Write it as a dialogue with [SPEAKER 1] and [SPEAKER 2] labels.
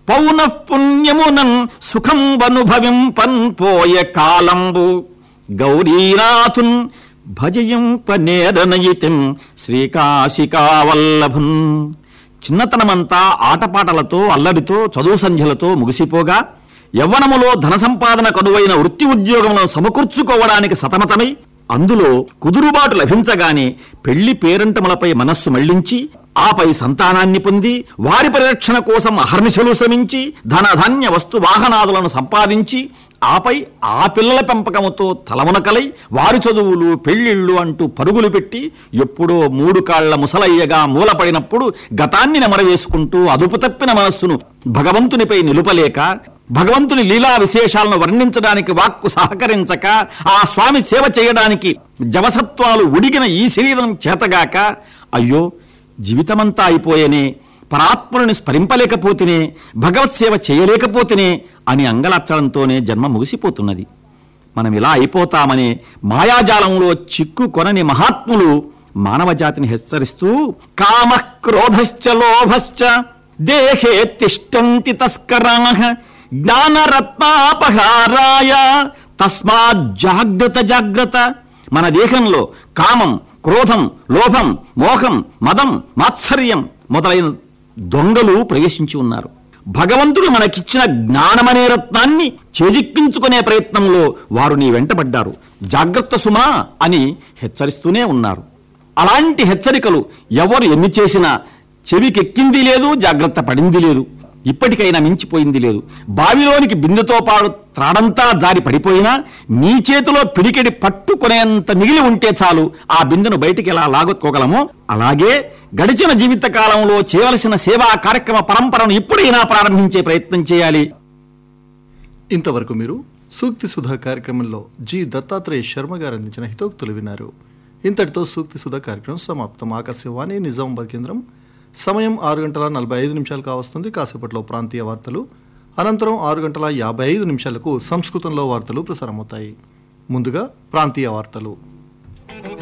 [SPEAKER 1] పౌన పుణ్యమునన్ సుఖంబనుభవింపన్ పోయ కాలంబు గౌరీనాథున్ భజయింపనేరనయితిం శ్రీకాశికావల్లభన్ చిన్నతనమంతా ఆటపాటలతో అల్లరితో చదువు సంధ్యలతో ముగిసిపోగా యవ్వనములో ధన సంపాదన కనువైన వృత్తి ఉద్యోగములను సమకూర్చుకోవడానికి సతమతమై అందులో కుదురుబాటు లభించగానే పెళ్లి పేరంటములపై మనస్సు మళ్లించి ఆపై సంతానాన్ని పొంది వారి పరిరక్షణ కోసం అహర్నిశలు శ్రమించి ధనధాన్య వస్తు వాహనాదులను సంపాదించి ఆపై ఆ పిల్లల పెంపకముతో తలమునకలై వారి చదువులు పెళ్లిళ్ళు అంటూ పరుగులు పెట్టి ఎప్పుడో మూడు కాళ్ల ముసలయ్యగా మూలపడినప్పుడు గతాన్ని నెమరవేసుకుంటూ అదుపు తప్పిన మనస్సును భగవంతునిపై నిలుపలేక భగవంతుని లీలా విశేషాలను వర్ణించడానికి వాక్కు సహకరించక ఆ స్వామి సేవ చేయడానికి జవసత్వాలు ఉడిగిన ఈ శరీరం చేతగాక అయ్యో జీవితమంతా అయిపోయేనే పరాత్మని స్మరింపలేకపోతేనే భగవత్ సేవ చేయలేకపోతేనే అని అంగలచ్చడంతోనే జన్మ ముగిసిపోతున్నది మనం ఇలా అయిపోతామనే మాయాజాలంలో చిక్కు కొనని మహాత్ములు మానవ జాతిని హెచ్చరిస్తూ కామ క్రోధశ్చ లోభశ్చ దేహే తిష్టంతి తస్కరాః జ్ఞానరత్నాపహారాయ తస్మాత్ జాగ్రత్త జాగ్రత్త మన దేహంలో కామం క్రోధం లోభం మోహం మదం మాత్సర్యం మొదలైన దొంగలు ప్రవేశించి ఉన్నారు భగవంతుడు మనకిచ్చిన జ్ఞానమనే రత్నాన్ని చేజిక్కించుకునే ప్రయత్నంలో వారు నీ వెంటబడ్డారు జాగ్రత్త సుమా అని హెచ్చరిస్తూనే ఉన్నారు అలాంటి హెచ్చరికలు ఎవరు ఎన్ని చేసినా చెవికెక్కింది లేదు జాగ్రత్త పడింది లేదు ఇప్పటికైనా మించిపోయింది లేదు బావిలోనికి బిందెతో పాడు త్రాడంతా జారి పడిపోయినా నీ చేతిలో పిడికెడి పట్టుకునేంత మిగిలి ఉంటే చాలు ఆ బిందెను బయటికి ఎలా లాగొట్టుకోగలమో అలాగే గడిచిన జీవిత కాలంలో చేయవలసిన సేవా కార్యక్రమ పరంపరను ఇప్పుడైనా ప్రారంభించే ప్రయత్నం చేయాలి
[SPEAKER 2] ఇంతవరకు మీరు సూక్తి సుధా కార్యక్రమంలో జి దత్తాత్రేయ శర్మ గారు అందించిన హితోక్తులు విన్నారు ఇంతటితో సూక్తి సుధా కార్యక్రమం సమాప్తం ఆకాశవాణి నిజామాబాద్ కేంద్రం సమయం ఆరు గంటల నలభై ఐదు నిమిషాలు కావస్తుంది కాసేపట్లో ప్రాంతీయ వార్తలు అనంతరం ఆరు గంటల యాభై ఐదు నిమిషాలకు సంస్కృతంలో వార్తలు ప్రసారమవుతాయి ముందుగా ప్రాంతీయ వార్తలు